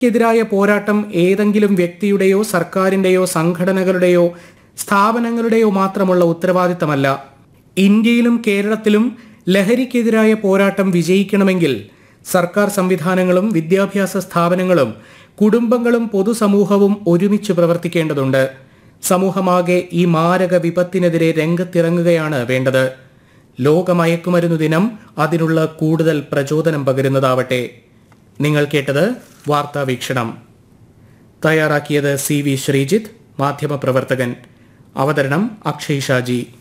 എതിരായ പോരാട്ടം ഏതെങ്കിലും വ്യക്തിയുടെയോ സർക്കാരിന്റെയോ സംഘടനകളുടെയോ സ്ഥാപനങ്ങളുടെയോ മാത്രമുള്ള ഉത്തരവാദിത്തമല്ല ഇന്ത്യയിലും കേരളത്തിലും ലഹരിക്കെതിരായ പോരാട്ടം വിജയിക്കണമെങ്കിൽ സർക്കാർ സംവിധാനങ്ങളും വിദ്യാഭ്യാസ സ്ഥാപനങ്ങളും കുടുംബങ്ങളും പൊതുസമൂഹവും ഒരുമിച്ച് പ്രവർത്തിക്കേണ്ടതുണ്ട് സമൂഹമാകെ ഈ മാരക വിപത്തിനെതിരെ രംഗത്തിറങ്ങുകയാണ് വേണ്ടത് ലോക മയക്കുമരുന്നു ദിനം അതിനുള്ള കൂടുതൽ പ്രചോദനം പകരുന്നതാവട്ടെ നിങ്ങൾ കേട്ടത് വാർത്താ വീക്ഷണം തയ്യാറാക്കിയത് സി വി ശ്രീജിത്ത് മാധ്യമപ്രവർത്തകൻ അവതരണം അക്ഷയ് ഷാജി